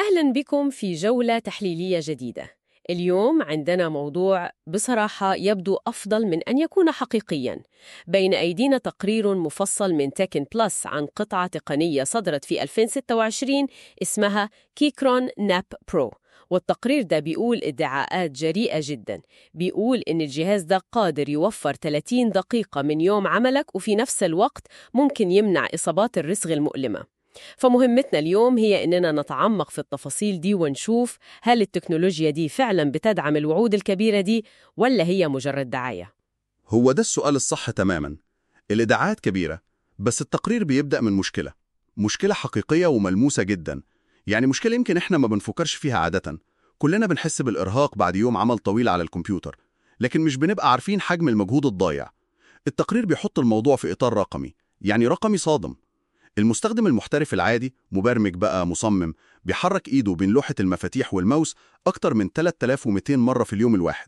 أهلا بكم في جولة تحليلية جديدة. اليوم عندنا موضوع بصراحة يبدو أفضل من أن يكون حقيقياً. بين أيدينا تقرير مفصل من تيكن بلس عن قطعة تقنية صدرت في 2026 اسمها كيكرون ناب برو. والتقرير ده بيقول ادعاءات جريئة جدا بيقول إن الجهاز ده قادر يوفر 30 دقيقة من يوم عملك وفي نفس الوقت ممكن يمنع إصابات الرسغ المؤلمة فمهمتنا اليوم هي إننا نتعمق في التفاصيل دي ونشوف هل التكنولوجيا دي فعلا بتدعم الوعود الكبيرة دي ولا هي مجرد دعاية هو ده السؤال الصح تماما الإدعاءات كبيرة بس التقرير بيبدأ من مشكلة مشكلة حقيقية وملموسة جدا يعني مشكلة يمكن إحنا ما بنفكرش فيها عادة كلنا بنحس بالإرهاق بعد يوم عمل طويل على الكمبيوتر لكن مش بنبقى عارفين حجم المجهود الضايع التقرير بيحط الموضوع في إطار رقمي يعني رقمي صادم المستخدم المحترف العادي مبرمج بقى مصمم بيحرك إيده بين لوحة المفاتيح والماوس أكتر من 3200 مرة في اليوم الواحد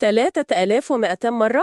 3200 مرة؟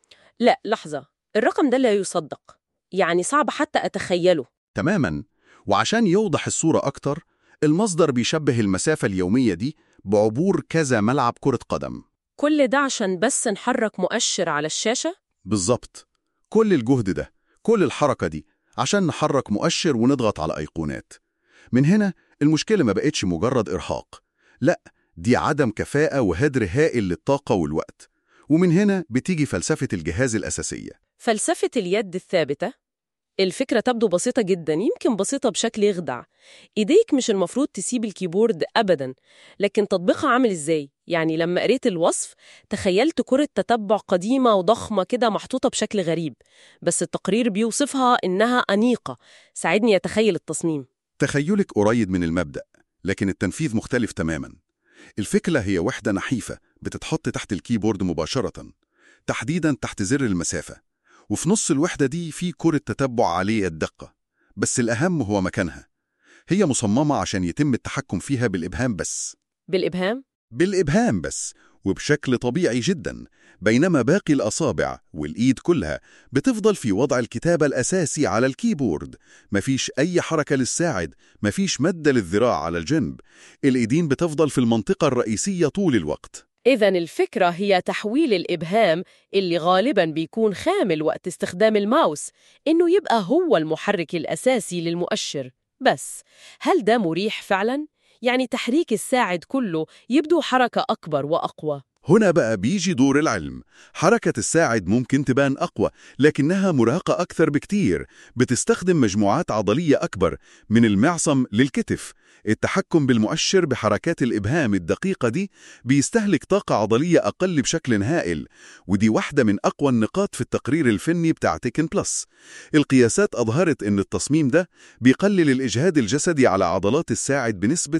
لا لحظة الرقم ده لا يصدق يعني صعب حتى أتخيله تماما وعشان يوضح الصورة أكتر المصدر بيشبه المسافة اليومية دي بعبور كذا ملعب كرة قدم كل ده عشان بس نحرك مؤشر على الشاشة؟ بالظبط كل الجهد ده كل الحركة دي عشان نحرك مؤشر ونضغط على أيقونات من هنا المشكلة ما بقتش مجرد إرهاق لا دي عدم كفاءة وهدر هائل للطاقة والوقت ومن هنا بتيجي فلسفة الجهاز الأساسية فلسفة اليد الثابتة الفكرة تبدو بسيطة جدا يمكن بسيطة بشكل يخدع إيديك مش المفروض تسيب الكيبورد أبدا لكن تطبيقها عامل إزاي؟ يعني لما قريت الوصف تخيلت كرة تتبع قديمة وضخمة كده محطوطة بشكل غريب بس التقرير بيوصفها إنها أنيقة ساعدني أتخيل التصميم تخيلك قريب من المبدأ لكن التنفيذ مختلف تماما الفكرة هي وحدة نحيفة بتتحط تحت الكيبورد مباشرة تحديدا تحت زر المسافة وفي نص الوحدة دي في كرة تتبع عالية الدقة بس الأهم هو مكانها هي مصممة عشان يتم التحكم فيها بالإبهام بس بالإبهام؟ بالإبهام بس وبشكل طبيعي جدا بينما باقي الأصابع والإيد كلها بتفضل في وضع الكتابة الأساسي على الكيبورد مفيش أي حركة للساعد مفيش مدة للذراع على الجنب الإيدين بتفضل في المنطقة الرئيسية طول الوقت إذا الفكرة هي تحويل الإبهام اللي غالباً بيكون خامل وقت استخدام الماوس إنه يبقى هو المحرك الأساسي للمؤشر بس هل ده مريح فعلاً؟ يعني تحريك الساعد كله يبدو حركة أكبر وأقوى هنا بقى بيجي دور العلم حركة الساعد ممكن تبان أقوى لكنها مرهقة أكثر بكتير بتستخدم مجموعات عضلية أكبر من المعصم للكتف التحكم بالمؤشر بحركات الإبهام الدقيقة دي بيستهلك طاقة عضلية أقل بشكل هائل ودي واحدة من أقوى النقاط في التقرير الفني بتاع تيكن بلس القياسات أظهرت أن التصميم ده بيقلل الإجهاد الجسدي على عضلات الساعد بنسبة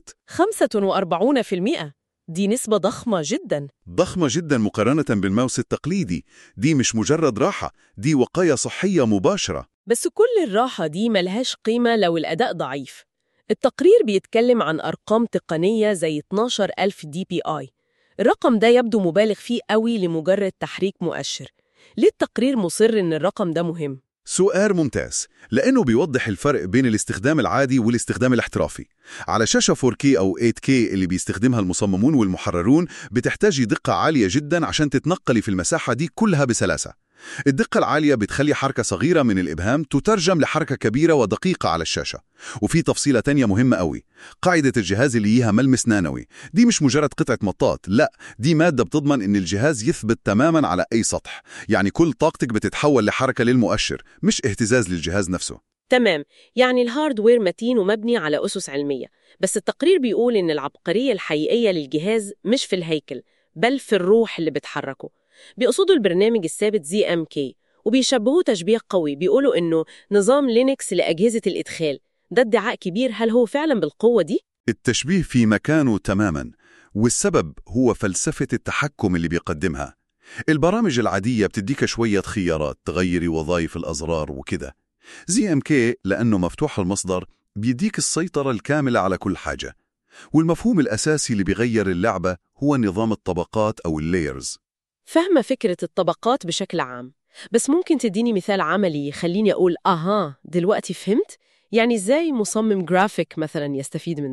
45% دي نسبة ضخمة جداً ضخمة جدا مقارنة بالماوس التقليدي دي مش مجرد راحة دي وقاية صحية مباشرة بس كل الراحة دي ملهاش قيمة لو الأداء ضعيف التقرير بيتكلم عن أرقام تقنية زي 12000 دي بي آي الرقم ده يبدو مبالغ فيه قوي لمجرد تحريك مؤشر ليه التقرير مصر إن الرقم ده مهم؟ سؤال ممتاز لأنه بيوضح الفرق بين الاستخدام العادي والاستخدام الاحترافي على شاشة 4K أو 8K اللي بيستخدمها المصممون والمحررون بتحتاج دقة عالية جدا عشان تتنقلي في المساحة دي كلها بسلاسة الدقة العالية بتخلي حركة صغيرة من الإبهام تترجم لحركة كبيرة ودقيقة على الشاشة وفي تفصيلة تانية مهمة قوي قاعدة الجهاز اللي ليها ملمس نانوي دي مش مجرد قطعة مطاط لا دي مادة بتضمن إن الجهاز يثبت تماما على أي سطح يعني كل طاقتك بتتحول لحركة للمؤشر مش اهتزاز للجهاز نفسه تمام يعني الهاردوير متين ومبني على أسس علمية بس التقرير بيقول إن العبقرية الحقيقية للجهاز مش في الهيكل بل في الروح اللي بتحركه بيقصدوا البرنامج الثابت زي ام كي وبيشبهوه تشبيه قوي بيقولوا إنه نظام لينكس لأجهزة الإدخال ده ادعاء كبير هل هو فعلا بالقوة دي؟ التشبيه في مكانه تماما والسبب هو فلسفة التحكم اللي بيقدمها البرامج العادية بتديك شوية خيارات تغيري وظائف الأزرار وكده زي ام كي لأنه مفتوح المصدر بيديك السيطرة الكاملة على كل حاجة والمفهوم الأساسي اللي بيغير اللعبة هو نظام الطبقات أو اللايرز فاهمة فكرة الطبقات بشكل عام بس ممكن تديني مثال عملي يخليني أقول أها دلوقتي فهمت؟ يعني إزاي مصمم جرافيك مثلا يستفيد من ده؟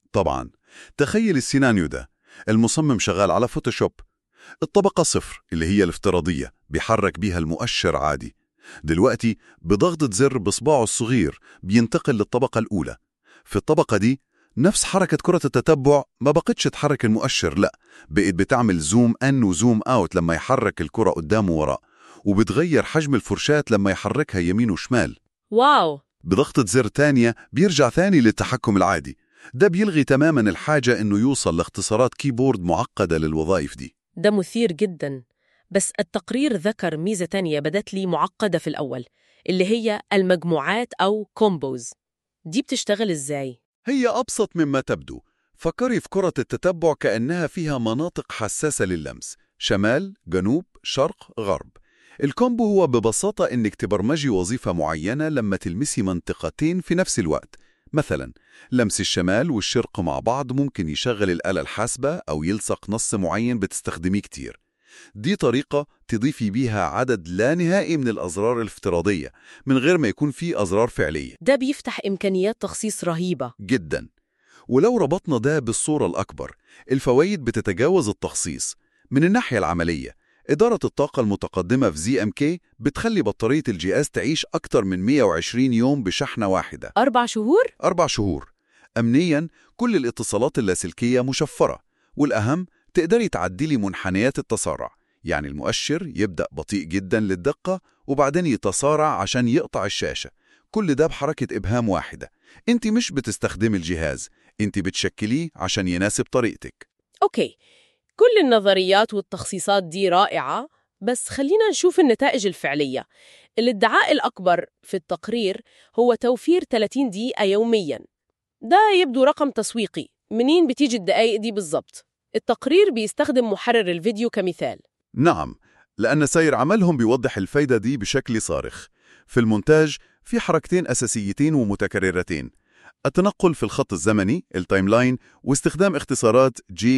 طبعا تخيل السيناريو ده المصمم شغال على فوتوشوب الطبقة صفر اللي هي الافتراضية بيحرك بيها المؤشر عادي دلوقتي بضغطة زر بصباعه الصغير بينتقل للطبقة الأولى في الطبقة دي نفس حركة كرة التتبع ما بقتش تحرك المؤشر لا بقت بتعمل زوم ان وزوم اوت لما يحرك الكرة قدام ووراء وبتغير حجم الفرشاة لما يحركها يمين وشمال واو بضغطة زر تانية بيرجع ثاني للتحكم العادي ده بيلغي تماما الحاجة انه يوصل لاختصارات كيبورد معقدة للوظائف دي ده مثير جدا بس التقرير ذكر ميزة تانية بدت لي معقدة في الأول اللي هي المجموعات أو كومبوز دي بتشتغل إزاي؟ هي أبسط مما تبدو فكري في كرة التتبع كأنها فيها مناطق حساسة لللمس شمال، جنوب، شرق، غرب الكومبو هو ببساطة إنك تبرمجي وظيفة معينة لما تلمسي منطقتين في نفس الوقت مثلا لمس الشمال والشرق مع بعض ممكن يشغل الآلة الحاسبة أو يلصق نص معين بتستخدميه كتير دي طريقة تضيفي بيها عدد لا نهائي من الأزرار الافتراضية من غير ما يكون في أزرار فعلية ده بيفتح إمكانيات تخصيص رهيبة جدا ولو ربطنا ده بالصورة الأكبر الفوائد بتتجاوز التخصيص من الناحية العملية إدارة الطاقة المتقدمة في زي ام كي بتخلي بطارية الجهاز تعيش أكتر من 120 يوم بشحنة واحدة أربع شهور؟ أربع شهور أمنياً كل الاتصالات اللاسلكية مشفرة والأهم تقدري تعدلي منحنيات التسارع يعني المؤشر يبدأ بطيء جدا للدقة وبعدين يتسارع عشان يقطع الشاشة كل ده بحركة إبهام واحدة انت مش بتستخدمي الجهاز انت بتشكليه عشان يناسب طريقتك أوكي كل النظريات والتخصيصات دي رائعة بس خلينا نشوف النتائج الفعلية الادعاء الأكبر في التقرير هو توفير 30 دقيقة يومياً ده يبدو رقم تسويقي منين بتيجي الدقايق دي بالظبط؟ التقرير بيستخدم محرر الفيديو كمثال نعم لأن سير عملهم بيوضح الفايدة دي بشكل صارخ في المونتاج في حركتين أساسيتين ومتكررتين التنقل في الخط الزمني التايم لاين واستخدام اختصارات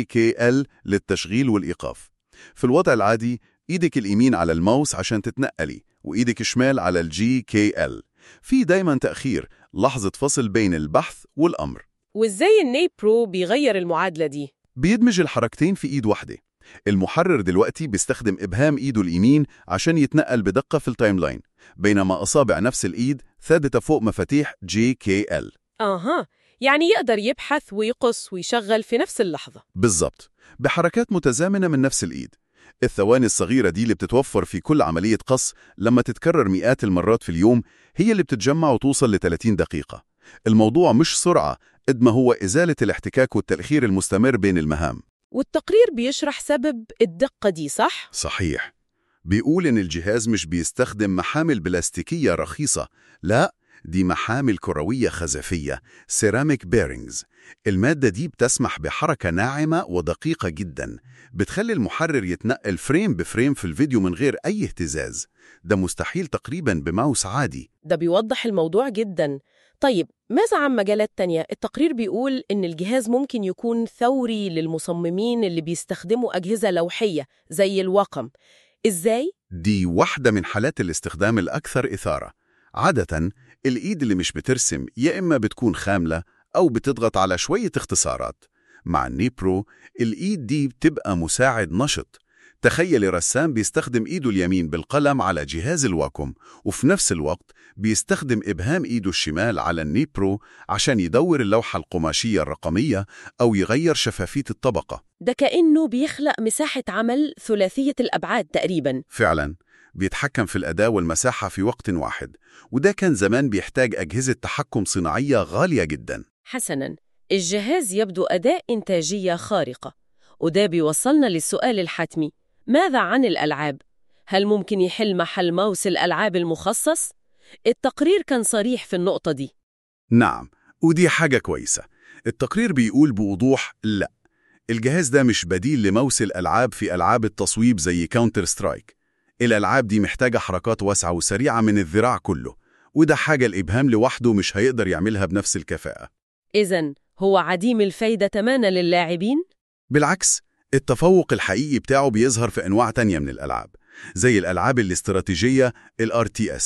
GKL للتشغيل والإيقاف في الوضع العادي إيدك اليمين على الماوس عشان تتنقلي وإيدك الشمال على ال GKL في دايما تأخير لحظة فصل بين البحث والأمر وإزاي الني برو بيغير المعادلة دي؟ بيدمج الحركتين في إيد واحدة المحرر دلوقتي بيستخدم إبهام إيده اليمين عشان يتنقل بدقة في التايم لاين بينما أصابع نفس الإيد ثابتة فوق مفاتيح GKL أها يعني يقدر يبحث ويقص ويشغل في نفس اللحظة بالظبط بحركات متزامنة من نفس الإيد الثواني الصغيرة دي اللي بتتوفر في كل عملية قص لما تتكرر مئات المرات في اليوم هي اللي بتتجمع وتوصل ل 30 دقيقة الموضوع مش سرعة قد ما هو إزالة الاحتكاك والتأخير المستمر بين المهام والتقرير بيشرح سبب الدقة دي صح؟ صحيح بيقول إن الجهاز مش بيستخدم محامل بلاستيكية رخيصة لا دي محامل كروية خزفية سيراميك بيرينجز المادة دي بتسمح بحركة ناعمة ودقيقة جدا بتخلي المحرر يتنقل فريم بفريم في الفيديو من غير أي اهتزاز ده مستحيل تقريبا بماوس عادي ده بيوضح الموضوع جدا طيب ماذا عن مجالات تانية؟ التقرير بيقول إن الجهاز ممكن يكون ثوري للمصممين اللي بيستخدموا أجهزة لوحية زي الواقم إزاي؟ دي واحدة من حالات الاستخدام الأكثر إثارة عادة الإيد اللي مش بترسم يا إما بتكون خاملة أو بتضغط على شوية اختصارات مع النيبرو الإيد دي بتبقى مساعد نشط تخيلي رسام بيستخدم إيده اليمين بالقلم على جهاز الواكوم وفي نفس الوقت بيستخدم إبهام إيده الشمال على النيبرو عشان يدور اللوحة القماشية الرقمية أو يغير شفافية الطبقة ده كأنه بيخلق مساحة عمل ثلاثية الأبعاد تقريبا فعلا بيتحكم في الأداة والمساحة في وقت واحد وده كان زمان بيحتاج أجهزة تحكم صناعية غالية جدا حسناً الجهاز يبدو أداة إنتاجية خارقة وده بيوصلنا للسؤال الحتمي ماذا عن الألعاب؟ هل ممكن يحل محل ماوس الألعاب المخصص؟ التقرير كان صريح في النقطة دي نعم ودي حاجة كويسة التقرير بيقول بوضوح لا الجهاز ده مش بديل لموس الألعاب في ألعاب التصويب زي كاونتر سترايك الألعاب دي محتاجة حركات واسعة وسريعة من الذراع كله وده حاجة الإبهام لوحده مش هيقدر يعملها بنفس الكفاءة إذن هو عديم الفايدة تماما للاعبين؟ بالعكس التفوق الحقيقي بتاعه بيظهر في أنواع تانية من الألعاب زي الألعاب الاستراتيجية ال RTS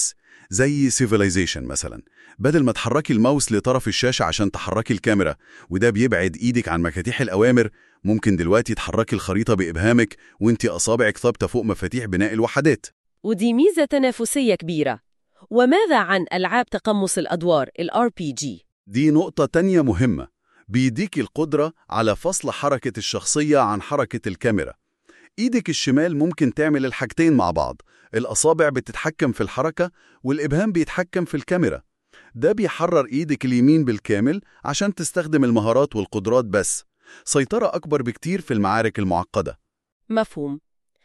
زي Civilization مثلا بدل ما تحركي الماوس لطرف الشاشة عشان تحركي الكاميرا وده بيبعد إيدك عن مفاتيح الأوامر ممكن دلوقتي تحركي الخريطة بإبهامك وانت أصابعك ثابتة فوق مفاتيح بناء الوحدات ودي ميزة تنافسية كبيرة وماذا عن ألعاب تقمص الأدوار ال RPG؟ دي نقطة تانية مهمة بيديك القدرة على فصل حركة الشخصية عن حركة الكاميرا إيدك الشمال ممكن تعمل الحاجتين مع بعض الأصابع بتتحكم في الحركة والإبهام بيتحكم في الكاميرا ده بيحرر إيدك اليمين بالكامل عشان تستخدم المهارات والقدرات بس سيطرة أكبر بكتير في المعارك المعقدة مفهوم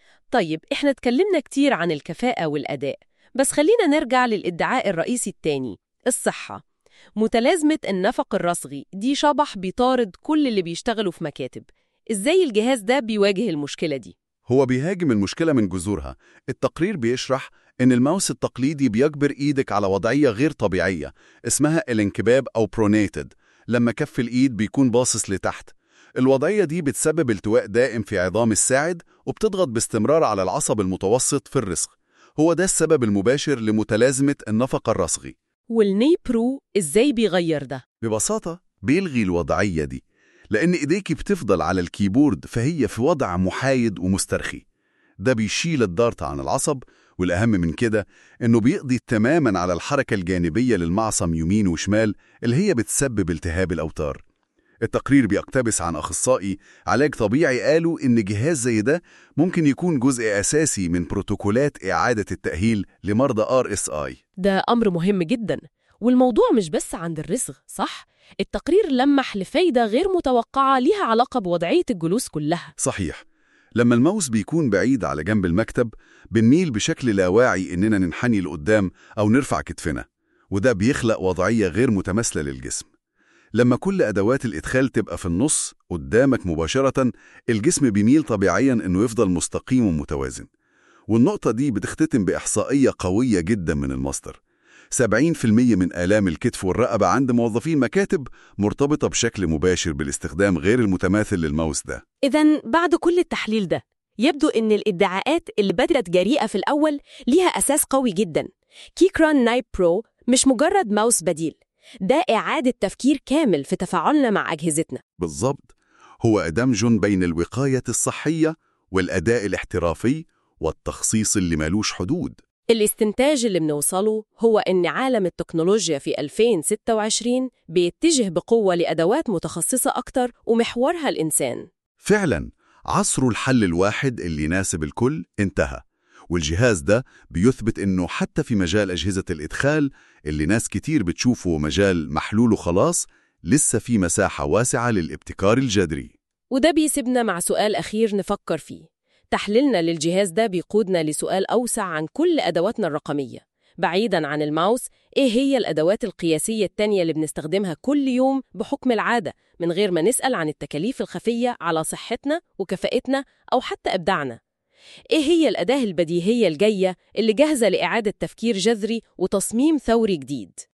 طيب إحنا اتكلمنا كتير عن الكفاءة والأداء بس خلينا نرجع للإدعاء الرئيسي التاني الصحة متلازمة النفق الرصغي دي شبح بيطارد كل اللي بيشتغلوا في مكاتب إزاي الجهاز ده بيواجه المشكلة دي؟ هو بيهاجم المشكلة من جذورها التقرير بيشرح إن الماوس التقليدي بيجبر إيدك على وضعية غير طبيعية اسمها الانكباب أو برونيتد لما كف الإيد بيكون باصص لتحت الوضعية دي بتسبب التواء دائم في عظام الساعد وبتضغط باستمرار على العصب المتوسط في الرسغ هو ده السبب المباشر لمتلازمة النفق الرصغي والني برو إزاي بيغير ده؟ ببساطة بيلغي الوضعية دي لأن إيديك بتفضل على الكيبورد فهي في وضع محايد ومسترخي ده بيشيل الضغط عن العصب والأهم من كده إنه بيقضي تماماً على الحركة الجانبية للمعصم يمين وشمال اللي هي بتسبب التهاب الأوتار التقرير بيقتبس عن أخصائي علاج طبيعي قالوا إن جهاز زي ده ممكن يكون جزء أساسي من بروتوكولات إعادة التأهيل لمرضى RSI ده أمر مهم جدا والموضوع مش بس عند الرسغ صح؟ التقرير لمح لفايدة غير متوقعة ليها علاقة بوضعية الجلوس كلها صحيح لما الماوس بيكون بعيد على جنب المكتب بنميل بشكل لا واعي إننا ننحني لقدام أو نرفع كتفنا وده بيخلق وضعية غير متماثلة للجسم لما كل أدوات الإدخال تبقى في النص قدامك مباشرة الجسم بيميل طبيعيا إنه يفضل مستقيم ومتوازن والنقطة دي بتختتم بإحصائية قوية جدا من المصدر 70% من آلام الكتف والرقبة عند موظفين مكاتب مرتبطة بشكل مباشر بالاستخدام غير المتماثل للماوس ده إذا بعد كل التحليل ده يبدو إن الادعاءات اللي بدت جريئة في الأول ليها أساس قوي جدا كيكران نايب برو مش مجرد ماوس بديل ده إعادة تفكير كامل في تفاعلنا مع أجهزتنا بالظبط هو دمج بين الوقاية الصحية والأداء الاحترافي والتخصيص اللي مالوش حدود الاستنتاج اللي بنوصله هو إن عالم التكنولوجيا في 2026 بيتجه بقوة لأدوات متخصصة أكتر ومحورها الإنسان فعلا عصر الحل الواحد اللي يناسب الكل انتهى والجهاز ده بيثبت انه حتى في مجال أجهزة الإدخال اللي ناس كتير بتشوفه مجال محلول وخلاص لسه في مساحة واسعة للابتكار الجذري وده بيسيبنا مع سؤال أخير نفكر فيه تحليلنا للجهاز ده بيقودنا لسؤال أوسع عن كل أدواتنا الرقمية بعيداً عن الماوس إيه هي الأدوات القياسية التانية اللي بنستخدمها كل يوم بحكم العادة من غير ما نسأل عن التكاليف الخفية على صحتنا وكفاءتنا أو حتى إبداعنا إيه هي الأداة البديهية الجاية اللي جاهزة لإعادة تفكير جذري وتصميم ثوري جديد